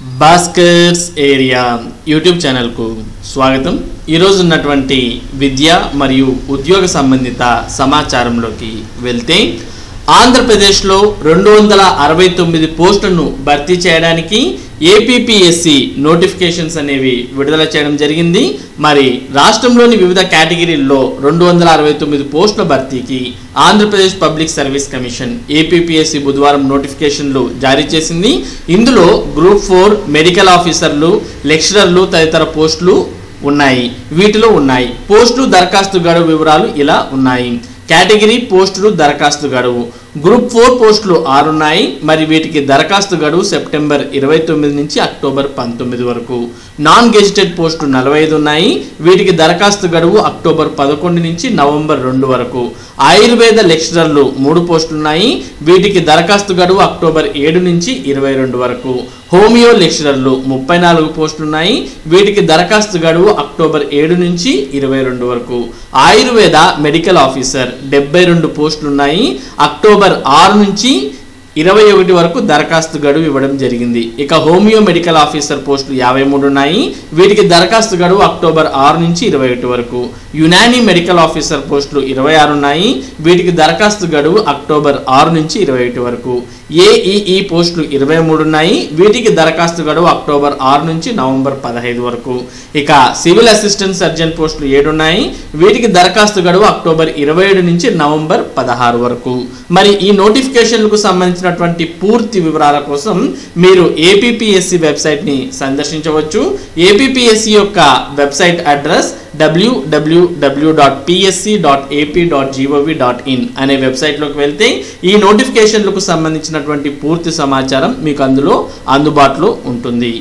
Bhaskar's area YouTube ఛానల్కు స్వాగతం ఈరోజు ఉన్నటువంటి విద్య మరియు ఉద్యోగ సంబంధిత సమాచారంలోకి వెళ్తే ఆంధ్రప్రదేశ్లో రెండు వందల అరవై తొమ్మిది పోస్టులను భర్తీ చేయడానికి ఏపీపీఎస్సి నోటిఫికేషన్స్ అనేవి విడుదల చేయడం జరిగింది మరి రాష్ట్రంలోని వివిధ కేటగిరీల్లో రెండు వందల అరవై తొమ్మిది పోస్టుల భర్తీకి Andhra Pradesh public service commission APPSC బుధవారం నోటిఫికేషన్లు జారీ చేసింది ఇందులో గ్రూప్ ఫోర్ మెడికల్ ఆఫీసర్లు లెక్చరర్లు తదితర పోస్టులు ఉన్నాయి వీటిలో ఉన్నాయి పోస్టులు దరఖాస్తు గడువు వివరాలు ఇలా ఉన్నాయి కేటగిరీ పోస్టులు దరఖాస్తు గడువు గ్రూప్ ఫోర్ పోస్టులు ఆరు ఉన్నాయి మరి వీటికి దరఖాస్తు గడువు సెప్టెంబర్ ఇరవై తొమ్మిది నుంచి అక్టోబర్ పంతొమ్మిది వరకు నాన్ గెజిటెడ్ పోస్టులు నలభై ఐదు ఉన్నాయి వీటికి దరఖాస్తు గడువు అక్టోబర్ పదకొండు నుంచి నవంబర్ రెండు వరకు ఆయుర్వేద లెక్చరర్లు మూడు పోస్టులు ఉన్నాయి వీటికి దరఖాస్తు గడువు అక్టోబర్ ఏడు నుంచి ఇరవై రెండు వరకు హోమియో లెక్చరర్లు ముప్పై నాలుగు పోస్టులు ఉన్నాయి వీటికి దరఖాస్తు గడువు అక్టోబర్ ఏడు నుంచి ఇరవై రెండు వరకు ఆయుర్వేద మెడికల్ ఆఫీసర్ డెబ్బై రెండు పోస్టులు ఉన్నాయి అక్టోబర్ ఆరు నుంచి ఇరవై ఒకటి వరకు దరఖాస్తు గడువు ఇవ్వడం జరిగింది ఇక హోమియో మెడికల్ ఆఫీసర్ పోస్టులు యాభై మూడు ఉన్నాయి వీటికి దరఖాస్తు గడువు అక్టోబర్ ఆరు నుంచి ఇరవై ఒకటి వరకు యునానీ మెడికల్ ఆఫీసర్ పోస్టులు ఇరవై ఆరు ఉన్నాయి వీటికి దరఖాస్తు గడువు అక్టోబర్ ఆరు నుంచి ఇరవై ఒకటి వరకు ఏఈఈ పోస్టులు ఇరవై మూడు ఉన్నాయి వీటికి దరఖాస్తు గడువు అక్టోబర్ ఆరు నుంచి నవంబర్ పదహైదు వరకు ఇక సివిల్ అసిస్టెంట్ సర్జన్ పోస్టులు ఏడు ఉన్నాయి వీటికి దరఖాస్తు గడువు అక్టోబర్ ఇరవై ఏడు నుంచి నవంబర్ పదహారు వరకు మరి ఈ నోటిఫికేషన్లకు సంబంధించినటువంటి పూర్తి వివరాల కోసం మీరు ఏపీపీఎస్సి వెబ్సైట్ని సందర్శించవచ్చు ఏపీపీఎస్సి యొక్క website address WWW dot PSC dot AP dot GOV dot IN అనే వెబ్సైట్లోకి వెళ్తే ఈ నోటిఫికేషన్లకు సంబంధించినటువంటి పూర్తి సమాచారం మీకు అందులో అందుబాటులో ఉంటుంది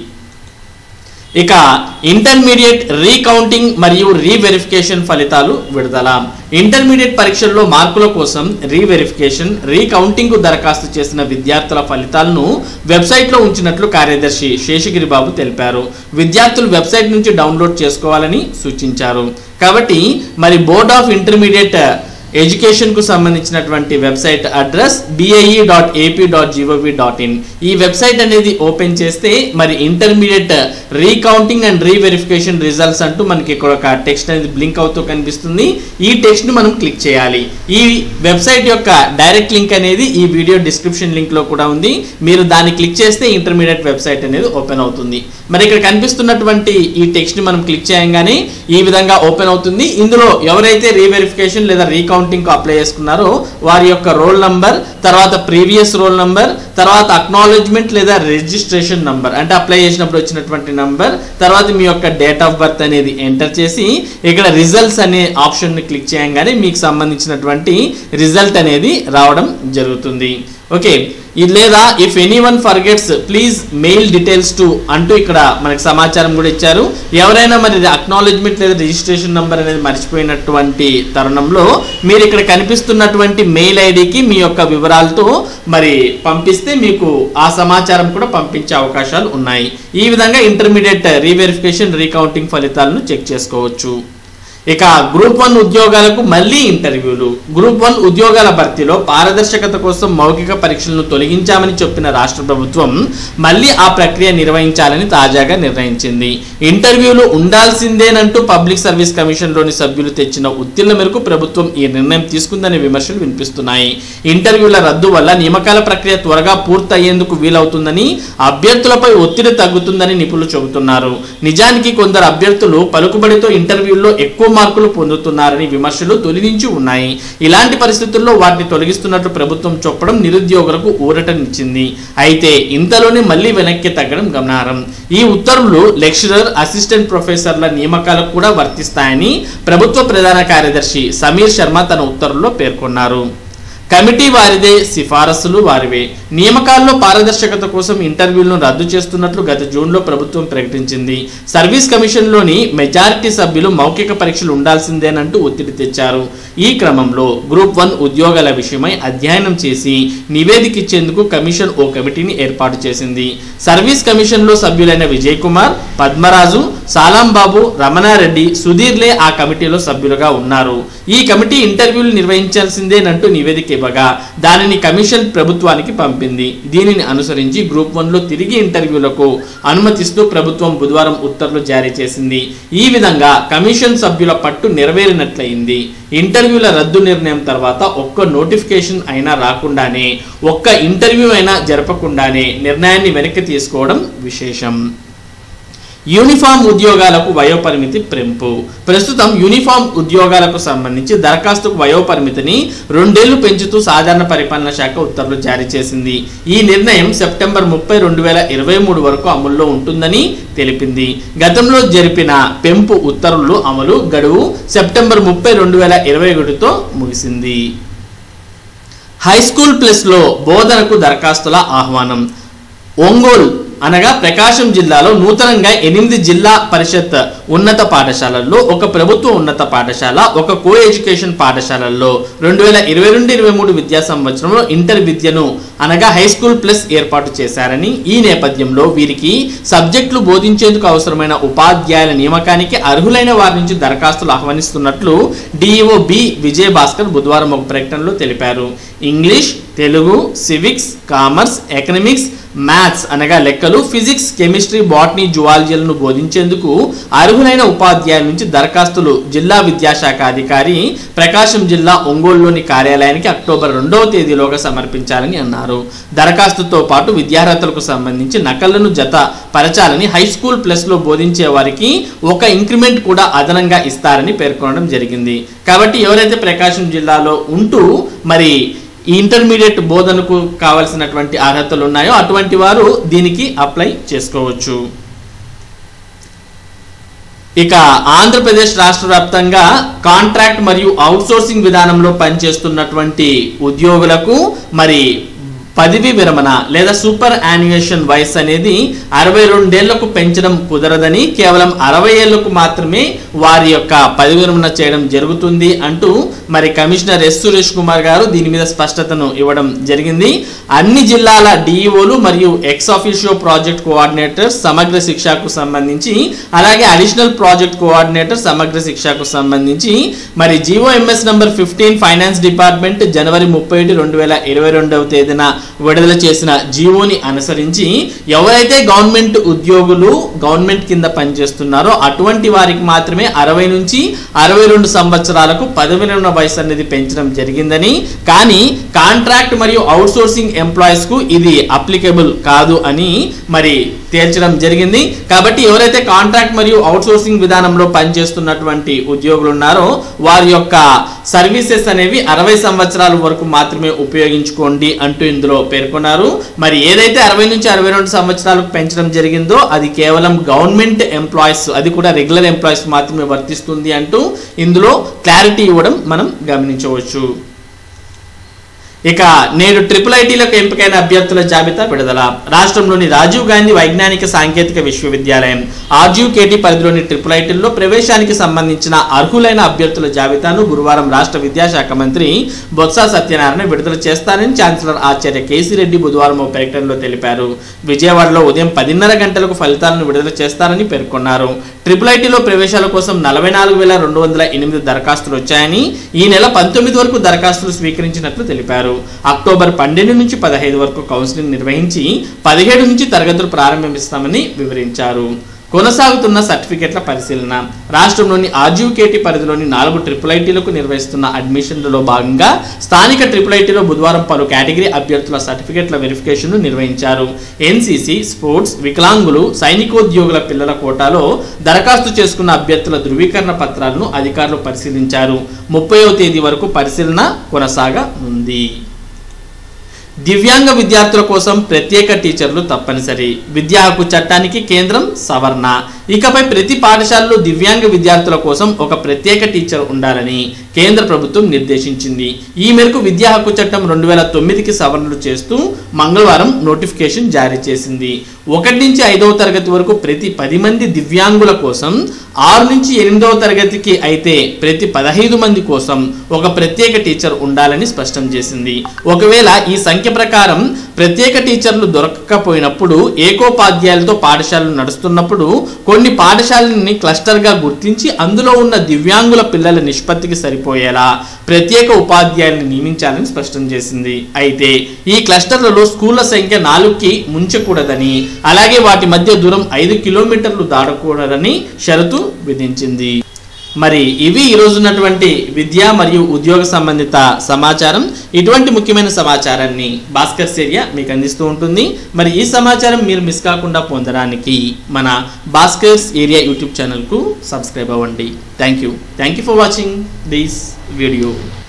ఇక ఇంటర్మీడియట్ రీకౌంటింగ్ మరియు రీవెరిఫికేషన్ ఫలితాలు విడుదల ఇంటర్మీడియట్ పరీక్షల్లో మార్కుల కోసం రీవెరిఫికేషన్ రీకౌంటింగ్ దరఖాస్తు చేసిన విద్యార్థుల ఫలితాలను వెబ్సైట్లో ఉంచినట్లు కార్యదర్శి శేషగిరి బాబు తెలిపారు విద్యార్థులు వెబ్సైట్ నుంచి డౌన్లోడ్ చేసుకోవాలని సూచించారు కాబట్టి మరి బోర్డ్ ఆఫ్ ఇంటర్మీడియట్ ఎడ్యుకేషన్కు సంబంధించినటువంటి website address BIE dot AP dot GOV dot IN ఈ వెబ్సైట్ అనేది ఓపెన్ చేస్తే మరి intermediate recounting and reverification results అంటూ మనకి ఇక్కడ ఒక టెక్స్ట్ అనేది బ్లింక్ అవుతూ కనిపిస్తుంది ఈ టెక్స్ట్ని మనం క్లిక్ చేయాలి ఈ వెబ్సైట్ యొక్క డైరెక్ట్ లింక్ అనేది ఈ వీడియో డిస్క్రిప్షన్ లింక్లో కూడా ఉంది మీరు దాన్ని క్లిక్ చేస్తే ఇంటర్మీడియట్ వెబ్సైట్ అనేది ఓపెన్ అవుతుంది మరి ఇక్కడ కనిపిస్తున్నటువంటి ఈ టెక్స్ట్ని మనం క్లిక్ చేయగానే ఈ విధంగా ఓపెన్ అవుతుంది ఇందులో ఎవరైతే రీవెరిఫికేషన్ లేదా రీకౌంట్ అకౌంటింగ్ అప్లై చేసుకున్నారో వారి యొక్క రోల్ నంబర్ తర్వాత ప్రీవియస్ రోల్ నంబర్ తర్వాత అక్నాలెడ్జ్మెంట్ లేదా రిజిస్ట్రేషన్ నంబర్ అంటే అప్లై చేసినప్పుడు వచ్చినటువంటి నంబర్ తర్వాత మీ యొక్క డేట్ ఆఫ్ బర్త్ అనేది ఎంటర్ చేసి ఇక్కడ రిజల్ట్స్ అనే ఆప్షన్ని క్లిక్ చేయగానే మీకు సంబంధించినటువంటి రిజల్ట్ అనేది రావడం జరుగుతుంది ఓకే ఇది లేదా if anyone forgets please mail details to అంటూ ఇక్కడ మనకి సమాచారం కూడా ఇచ్చారు ఎవరైనా మరి అక్నాలెడ్జ్మెంట్ లేదా రిజిస్ట్రేషన్ నెంబర్ అనేది మర్చిపోయినటువంటి తరుణంలో మీరు ఇక్కడ కనిపిస్తున్నటువంటి మెయిల్ ఐడికి మీ యొక్క వివరాలతో మరి పంపిస్తే మీకు ఆ సమాచారం కూడా పంపించే అవకాశాలు ఉన్నాయి ఈ విధంగా ఇంటర్మీడియట్ రీవెరిఫికేషన్ రీకౌంటింగ్ ఫలితాలను చెక్ చేసుకోవచ్చు ఇక గ్రూప్ వన్ ఉద్యోగాలకు మళ్ళీ ఇంటర్వ్యూలు గ్రూప్ వన్ ఉద్యోగాల భర్తీలో పారదర్శకత కోసం మౌఖిక పరీక్షలను తొలగించామని చెప్పిన రాష్ట్ర ప్రభుత్వం మళ్ళీ ఆ ప్రక్రియ నిర్వహించాలని తాజాగా నిర్ణయించింది ఇంటర్వ్యూలు ఉండాల్సిందేనంటూ పబ్లిక్ సర్వీస్ కమిషన్లోని సభ్యులు తెచ్చిన ఉత్తీర్ణ మేరకు ప్రభుత్వం ఈ నిర్ణయం తీసుకుందనే విమర్శలు వినిపిస్తున్నాయి ఇంటర్వ్యూల రద్దు వల్ల నియామకాల ప్రక్రియ త్వరగా పూర్తయ్యేందుకు వీలవుతుందని అభ్యర్థులపై ఒత్తిడి తగ్గుతుందని నిపుణులు చెబుతున్నారు నిజానికి కొందరు అభ్యర్థులు పలుకుబడితో ఇంటర్వ్యూల్లో ఎక్కువ మార్కులు పొందుతున్నారని విమర్శలు తొలి నుంచి ఉన్నాయి ఇలాంటి పరిస్థితుల్లో వాటిని తొలగిస్తున్నట్లు ప్రభుత్వం చెప్పడం నిరుద్యోగులకు ఊరటనిచ్చింది అయితే ఇంతలోనే మళ్ళీ వెనక్కి తగ్గడం గమనార్హం ఈ ఉత్తర్వులు లెక్చరర్ అసిస్టెంట్ ప్రొఫెసర్ల నియామకాలకు కూడా వర్తిస్తాయని ప్రభుత్వ ప్రధాన కార్యదర్శి సమీర్ శర్మ తన ఉత్తర్వుల్లో పేర్కొన్నారు కమిటీ వారిదే సిఫారసులు వారివే నియామకాల్లో పారదర్శకత కోసం ఇంటర్వ్యూలను రద్దు చేస్తున్నట్లు గత జూన్లో ప్రభుత్వం ప్రకటించింది సర్వీస్ కమిషన్లోని మెజారిటీ సభ్యులు మౌఖిక పరీక్షలు ఉండాల్సిందేనంటూ ఒత్తిడి తెచ్చారు ఈ క్రమంలో గ్రూప్ వన్ ఉద్యోగాల విషయమై అధ్యయనం చేసి నివేదిక ఇచ్చేందుకు కమిషన్ ఓ కమిటీని ఏర్పాటు చేసింది సర్వీస్ కమిషన్లో సభ్యులైన విజయ్ కుమార్ పద్మరాజు సాలాంబాబు రమణారెడ్డి సుధీర్లే ఆ కమిటీలో సభ్యులుగా ఉన్నారు ఈ కమిటీ ఇంటర్వ్యూలు నిర్వహించాల్సిందేనంటూ నివేదిక ఇవ్వగా దానిని కమిషన్ ప్రభుత్వానికి పంపింది దీనిని అనుసరించి గ్రూప్ వన్లో తిరిగి ఇంటర్వ్యూలకు అనుమతిస్తూ ప్రభుత్వం బుధవారం ఉత్తర్వులు జారీ చేసింది ఈ విధంగా కమిషన్ సభ్యుల పట్టు నెరవేరినట్లయింది ఇంటర్వ్యూల రద్దు నిర్ణయం తర్వాత ఒక్క నోటిఫికేషన్ అయినా రాకుండానే ఒక్క ఇంటర్వ్యూ అయినా జరపకుండానే నిర్ణయాన్ని వెనక్కి తీసుకోవడం విశేషం యూనిఫామ్ ఉద్యోగాలకు వయోపరిమితి పెంపు ప్రస్తుతం యూనిఫామ్ ఉద్యోగాలకు సంబంధించి దరఖాస్తుకు వయోపరిమితిని రెండేళ్లు పెంచుతూ సాధారణ పరిపాలన శాఖ ఉత్తర్వులు జారీ చేసింది ఈ నిర్ణయం సెప్టెంబర్ ముప్పై రెండు వేల ఇరవై మూడు వరకు అమల్లో ఉంటుందని తెలిపింది గతంలో జరిపిన పెంపు ఉత్తర్వులు అమలు గడువు సెప్టెంబర్ ముప్పై రెండు వేల ఇరవై ఒకటితో ముగిసింది హై స్కూల్ ప్లస్లో బోధనకు దరఖాస్తుల ఆహ్వానం ఒంగోలు అనగా ప్రకాశం జిల్లాలో నూతనంగా ఎనిమిది జిల్లా పరిషత్ ఉన్నత పాఠశాలల్లో ఒక ప్రభుత్వ ఉన్నత పాఠశాల ఒక కో ఎడ్యుకేషన్ పాఠశాలల్లో రెండు వేల ఇరవై రెండు ఇరవై మూడు విద్యా సంవత్సరంలో ఇంటర్ విద్యను అనగా హై స్కూల్ ప్లస్ ఏర్పాటు చేశారని ఈ నేపథ్యంలో వీరికి సబ్జెక్టులు బోధించేందుకు అవసరమైన ఉపాధ్యాయుల నియామకానికి అర్హులైన వారి నుంచి దరఖాస్తులు ఆహ్వానిస్తున్నట్లు డిఈఓ బి విజయ్ భాస్కర్ బుధవారం ఒక ప్రకటనలో తెలిపారు English Telugu civics commerce economics maths అనగా లెక్కలు ఫిజిక్స్ కెమిస్ట్రీ బాటనీ జువాలజీలను బోధించేందుకు అర్హులైన ఉపాధ్యాయుల నుంచి దరఖాస్తులు జిల్లా విద్యాశాఖ అధికారి ప్రకాశం జిల్లా ఒంగోలులోని కార్యాలయానికి అక్టోబర్ రెండవ తేదీలోగా సమర్పించాలని అన్నారు దరఖాస్తుతో పాటు విద్యార్హతలకు సంబంధించి నకళ్లను జత పరచాలని హై స్కూల్ ప్లస్లో బోధించే వారికి ఒక ఇంక్రిమెంట్ కూడా అదనంగా ఇస్తారని పేర్కొనడం జరిగింది కాబట్టి ఎవరైతే ప్రకాశం జిల్లాలో ఉంటూ మరి ఈ ఇంటర్మీడియట్ బోధనకు కావలసినటువంటి అర్హతలు ఉన్నాయో అటువంటి వారు దీనికి అప్లై చేసుకోవచ్చు ఇక ఆంధ్రప్రదేశ్ రాష్ట్ర వ్యాప్తంగా కాంట్రాక్ట్ మరియు అవుట్సోర్సింగ్ విధానంలో పనిచేస్తున్నటువంటి ఉద్యోగులకు మరి పదవి విరమణ లేదా సూపర్ యాన్యుయేషన్ వయసు అనేది అరవై రెండేళ్లకు పెంచడం కుదరదని కేవలం అరవై ఏళ్లకు మాత్రమే వారి యొక్క పదవి విరమణ చేయడం జరుగుతుంది అంటూ మరి కమిషనర్ ఎస్ సురేష్ కుమార్ గారు దీని మీద స్పష్టతను ఇవ్వడం జరిగింది అన్ని జిల్లాల డిఈఓలు మరియు ఎక్స్ ఆఫీషియో ప్రాజెక్ట్ కోఆర్డినేటర్ సమగ్ర శిక్షకు సంబంధించి అలాగే అడిషనల్ ప్రాజెక్ట్ కోఆర్డినేటర్ సమగ్ర శిక్షకు సంబంధించి మరి GOMS number fifteen finance department జనవరి ముప్పై ఒకటి రెండు వేల ఇరవై రెండవ తేదీన విడుదల చేసిన జీవోని అనుసరించి ఎవరైతే గవర్నమెంట్ ఉద్యోగులు గవర్నమెంట్ కింద పనిచేస్తున్నారో అటువంటి వారికి మాత్రమే అరవై నుంచి అరవై రెండు సంవత్సరాలకు పదవి విరమణ వయసు అనేది పెంచడం జరిగిందని కానీ కాంట్రాక్ట్ మరియు అవుట్సోర్సింగ్ ఎంప్లాయీస్ కు ఇది అప్లికబుల్ కాదు అని మరి తేల్చడం జరిగింది కాబట్టి ఎవరైతే కాంట్రాక్ట్ మరియు అవుట్సోర్సింగ్ విధానంలో పనిచేస్తున్నటువంటి ఉద్యోగులు ఉన్నారో వారి యొక్క సర్వీసెస్ అనేవి అరవై సంవత్సరాల వరకు మాత్రమే ఉపయోగించుకోండి అంటూ ఇందులో పేర్కొన్నారు మరి ఏదైతే అరవై నుంచి అరవై రెండు సంవత్సరాలకు పెంచడం జరిగిందో అది కేవలం గవర్నమెంట్ ఎంప్లాయీస్ అది కూడా రెగ్యులర్ ఎంప్లాయీస్ మాత్రమే వర్తిస్తుంది అంటూ ఇందులో క్లారిటీ ఇవ్వడం మనం గమనించవచ్చు ఇక నేడు ట్రిపుల్ ఐటీలకు ఎంపికైన అభ్యర్థుల జాబితా విడుదల రాష్ట్రంలోని రాజీవ్ గాంధీ వైజ్ఞానిక సాంకేతిక విశ్వవిద్యాలయం ఆర్జీకేటీ పరిధిలోని ట్రిపుల్ ఐటీల్లో ప్రవేశానికి సంబంధించిన అర్హులైన అభ్యర్థుల జాబితాను గురువారం రాష్ట్ర విద్యాశాఖ మంత్రి బొత్స సత్యనారాయణ విడుదల చేస్తారని ఛాన్సలర్ ఆచార్య కేసీ రెడ్డి బుధవారం ఓ ప్రకటనలో తెలిపారు విజయవాడలో ఉదయం పదిన్నర గంటలకు ఫలితాలను విడుదల చేస్తారని పేర్కొన్నారు ట్రిపుల్ ఐటీలో ప్రవేశాల కోసం నలభై నాలుగు వేల రెండు వందల ఎనిమిది దరఖాస్తులు వచ్చాయని ఈ నెల పంతొమ్మిది వరకు దరఖాస్తులు స్వీకరించినట్లు తెలిపారు అక్టోబర్ పన్నెండు నుంచి పదహైదు వరకు కౌన్సిలింగ్ నిర్వహించి పదిహేడు నుంచి తరగతులు ప్రారంభిస్తామని వివరించారు కొనసాగుతున్న సర్టిఫికెట్ల పరిశీలన రాష్ట్రంలోని ఆర్జీకేటీ పరిధిలోని నాలుగు ట్రిపుల్ ఐటీలకు నిర్వహిస్తున్న అడ్మిషన్లలో భాగంగా స్థానిక ట్రిపుల్ ఐటీలో బుధవారం పలు కేటగిరీ అభ్యర్థుల సర్టిఫికెట్ల వెరిఫికేషన్ను నిర్వహించారు ఎన్సీసీ స్పోర్ట్స్ వికలాంగులు సైనికోద్యోగుల పిల్లల కోటాలో దరఖాస్తు చేసుకున్న అభ్యర్థుల ధృవీకరణ పత్రాలను అధికారులు పరిశీలించారు ముప్పైవ తేదీ వరకు పరిశీలన కొనసాగనుంది దివ్యాంగ విద్యార్థుల కోసం ప్రత్యేక టీచర్లు తప్పనిసరి విద్యా హక్కు చట్టానికి కేంద్రం సవరణ ఇకపై ప్రతి పాఠశాలలో దివ్యాంగ విద్యార్థుల కోసం ఒక ప్రత్యేక టీచర్ ఉండాలని కేంద్ర ప్రభుత్వం నిర్దేశించింది ఈ మేరకు విద్యా హక్కు చట్టం రెండు వేల తొమ్మిదికి సవరణలు చేస్తూ మంగళవారం నోటిఫికేషన్ జారీ చేసింది ఒకటి నుంచి ఐదవ తరగతి వరకు ప్రతి పది మంది దివ్యాంగుల కోసం ఆరు నుంచి ఎనిమిదవ తరగతికి అయితే ప్రతి పదహైదు మంది కోసం ఒక ప్రత్యేక టీచర్ ఉండాలని స్పష్టం చేసింది ఒకవేళ ఈ సంఖ్య ప్రకారం ప్రత్యేక టీచర్లు దొరకకపోయినప్పుడు ఏకోపాధ్యాయులతో పాఠశాలలు నడుస్తున్నప్పుడు కొన్ని కొన్ని పాఠశాలని క్లస్టర్గా గుర్తించి అందులో ఉన్న దివ్యాంగుల పిల్లల నిష్పత్తికి సరిపోయేలా ప్రత్యేక ఉపాధ్యాయులను నియమించాలని స్పష్టం చేసింది అయితే ఈ క్లస్టర్లలో స్కూళ్ల సంఖ్య నాలుగుకి ముంచకూడదని అలాగే వాటి మధ్య దూరం ఐదు కిలోమీటర్లు దాటకూడదని షరతు విధించింది మరి ఇవి ఈ రోజు ఉన్నటువంటి విద్య మరియు ఉద్యోగ సంబంధిత సమాచారం ఇటువంటి ముఖ్యమైన సమాచారాన్ని భాస్కర్ ఏరియా మీకు అందిస్తూ ఉంటుంది మరి ఈ సమాచారం మీరు మిస్ కాకుండా పొందడానికి మన భాస్కర్స్ ఏరియా యూట్యూబ్ ఛానల్కు సబ్స్క్రైబ్ అవ్వండి thank you thank you for watching this video